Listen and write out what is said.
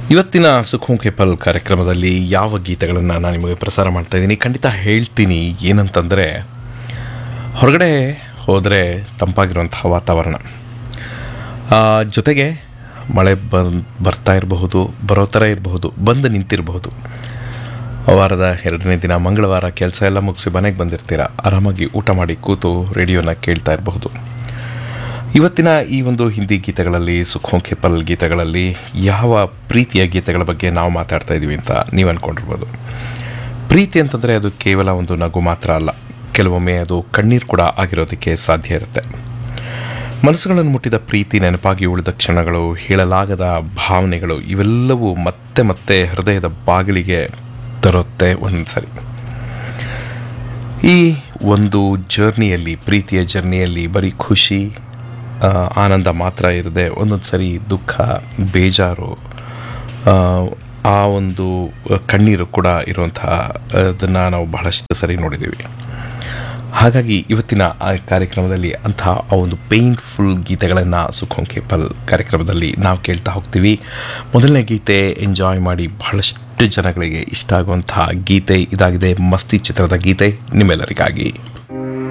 ಇವತ್ತಿನ ಸುಖಂ ಕೆಪಲ್ ಕಾರ್ಯಕ್ರಮದಲ್ಲಿ ಯಾವ ಗೀತೆಗಳನ್ನು ನಾನು ನಿಮಗೆ ಪ್ರಸಾರ ಮಾಡ್ತಾ ಇದ್ದೀನಿ ಖಂಡಿತ ಹೇಳ್ತೀನಿ ಏನಂತಂದರೆ ಹೊರಗಡೆ ಹೋದರೆ ತಂಪಾಗಿರುವಂತಹ ವಾತಾವರಣ ಆ, ಜೊತೆಗೆ ಮಳೆ ಬಂದ್ ಬರ್ತಾ ಇರಬಹುದು ಬರೋ ಥರ ಇರಬಹುದು ಬಂದು ನಿಂತಿರಬಹುದು ವಾರದ ಎರಡನೇ ದಿನ ಮಂಗಳವಾರ ಕೆಲಸ ಎಲ್ಲ ಮುಗಿಸಿ ಮನೆಗೆ ಬಂದಿರ್ತೀರ ಆರಾಮಾಗಿ ಊಟ ಮಾಡಿ ಕೂತು ರೇಡಿಯೋನ ಕೇಳ್ತಾ ಇರಬಹುದು ಇವತ್ತಿನ ಈ ಒಂದು ಹಿಂದಿ ಗೀತೆಗಳಲ್ಲಿ ಸುಖೋಂ ಕೆಪಲ್ ಗೀತೆಗಳಲ್ಲಿ ಯಾವ ಪ್ರೀತಿಯ ಗೀತೆಗಳ ಬಗ್ಗೆ ನಾವು ಮಾತಾಡ್ತಾ ಇದ್ದೀವಿ ಅಂತ ನೀವು ಅಂದ್ಕೊಂಡಿರ್ಬೋದು ಪ್ರೀತಿ ಅಂತಂದರೆ ಅದು ಕೇವಲ ಒಂದು ನಗು ಮಾತ್ರ ಅಲ್ಲ ಕೆಲವೊಮ್ಮೆ ಅದು ಕಣ್ಣೀರು ಕೂಡ ಆಗಿರೋದಕ್ಕೆ ಸಾಧ್ಯ ಇರುತ್ತೆ ಮನಸ್ಸುಗಳನ್ನು ಮುಟ್ಟಿದ ಪ್ರೀತಿ ನೆನಪಾಗಿ ಉಳಿದ ಕ್ಷಣಗಳು ಹೇಳಲಾಗದ ಭಾವನೆಗಳು ಇವೆಲ್ಲವೂ ಮತ್ತೆ ಮತ್ತೆ ಹೃದಯದ ಬಾಗಿಲಿಗೆ ತರುತ್ತೆ ಒಂದೊಂದ್ಸರಿ ಈ ಒಂದು ಜರ್ನಿಯಲ್ಲಿ ಪ್ರೀತಿಯ ಜರ್ನಿಯಲ್ಲಿ ಬರೀ ಖುಷಿ ಆ, ಆನಂದ ಮಾತ್ರ ಇರದೆ ಒಂದೊಂದು ಸರಿ ದುಃಖ ಬೇಜಾರು ಆ, ಆ ಒಂದು ಕಣ್ಣೀರು ಕೂಡ ಇರುವಂತಹ ಅದನ್ನು ನಾವು ಬಹಳಷ್ಟು ಸರಿ ನೋಡಿದ್ದೀವಿ ಹಾಗಾಗಿ ಇವತ್ತಿನ ಆ ಕಾರ್ಯಕ್ರಮದಲ್ಲಿ ಅಂತಹ ಆ ಒಂದು ಪೇಯ್ನ್ಫುಲ್ ಗೀತೆಗಳನ್ನು ಸುಖೋಂ ಕೇಪಲ್ ಕಾರ್ಯಕ್ರಮದಲ್ಲಿ ನಾವು ಕೇಳ್ತಾ ಹೋಗ್ತೀವಿ ಮೊದಲನೇ ಗೀತೆ ಎಂಜಾಯ್ ಮಾಡಿ ಬಹಳಷ್ಟು ಜನಗಳಿಗೆ ಇಷ್ಟ ಆಗುವಂತಹ ಗೀತೆ ಇದಾಗಿದೆ ಮಸ್ತಿ ಚಿತ್ರದ ಗೀತೆ ನಿಮ್ಮೆಲ್ಲರಿಗಾಗಿ